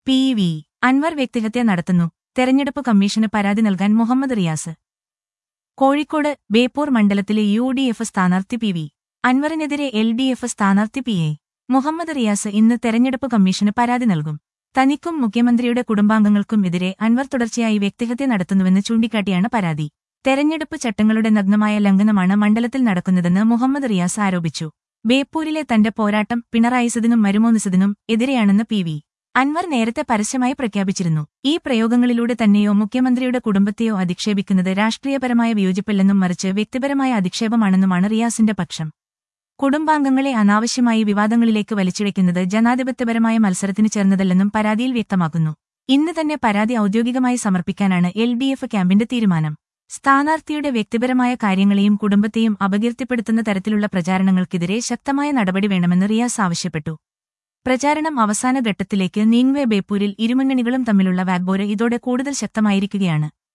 P V Anwar വ്യക്തിഹത്യ നടത്തുന്നു തെരഞ്ഞെടുപ്പ് കമ്മീഷന് പരാതി നൽകാൻ മുഹമ്മദ് റിയാസ് കോഴിക്കോട് ബേപ്പൂർ മണ്ഡലത്തിലെ യു ഡി എഫ് സ്ഥാനാർത്ഥി പി വി അൻവറിനെതിരെ എൽ ഡി എഫ് സ്ഥാനാർത്ഥി പി എ മുഹമ്മദ് റിയാസ് ഇന്ന് തെരഞ്ഞെടുപ്പ് കമ്മീഷന് പരാതി നൽകും തനിക്കും മുഖ്യമന്ത്രിയുടെ കുടുംബാംഗങ്ങൾക്കും എതിരെ അൻവർ തുടർച്ചയായി വ്യക്തിഹത്യ നടത്തുന്നുവെന്ന് ചൂണ്ടിക്കാട്ടിയാണ് പരാതി തെരഞ്ഞെടുപ്പ് ചട്ടങ്ങളുടെ നഗ്നമായ ലംഘനമാണ് മണ്ഡലത്തിൽ നടക്കുന്നതെന്ന് മുഹമ്മദ് റിയാസ് ആരോപിച്ചു ബേപ്പൂരിലെ തന്റെ പോരാട്ടം പിണറായിസതിനും മരുമോനിസതിനും എതിരെയാണെന്ന് പി വി അൻവർ നേരത്തെ പരസ്യമായി പ്രഖ്യാപിച്ചിരുന്നു ഈ പ്രയോഗങ്ങളിലൂടെ തന്നെയോ മുഖ്യമന്ത്രിയുടെ കുടുംബത്തെയോ അധിക്ഷേപിക്കുന്നത് രാഷ്ട്രീയപരമായ വിയോജിപ്പല്ലെന്നും മറിച്ച് വ്യക്തിപരമായ അധിക്ഷേപമാണെന്നുമാണ് റിയാസിന്റെ പക്ഷം കുടുംബാംഗങ്ങളെ അനാവശ്യമായി വിവാദങ്ങളിലേക്ക് വലിച്ചിഴയ്ക്കുന്നത് ജനാധിപത്യപരമായ മത്സരത്തിന് ചേർന്നതല്ലെന്നും പരാതിയിൽ വ്യക്തമാക്കുന്നു ഇന്ന് തന്നെ പരാതി ഔദ്യോഗികമായി സമർപ്പിക്കാനാണ് എൽ ഡി എഫ് ക്യാമ്പിന്റെ തീരുമാനം സ്ഥാനാർത്ഥിയുടെ വ്യക്തിപരമായ കാര്യങ്ങളെയും കുടുംബത്തെയും അപകീർത്തിപ്പെടുത്തുന്ന തരത്തിലുള്ള പ്രചാരണങ്ങൾക്കെതിരെ ശക്തമായ നടപടി വേണമെന്ന് റിയാസ് ആവശ്യപ്പെട്ടു പ്രചാരണം അവസാന ഘട്ടത്തിലേക്ക് നീങ്ങവേ ബേപ്പൂരിൽ ഇരുമുന്നണികളും തമ്മിലുള്ള വാഗ്ബോര് ഇതോടെ കൂടുതൽ ശക്തമായിരിക്കുകയാണ്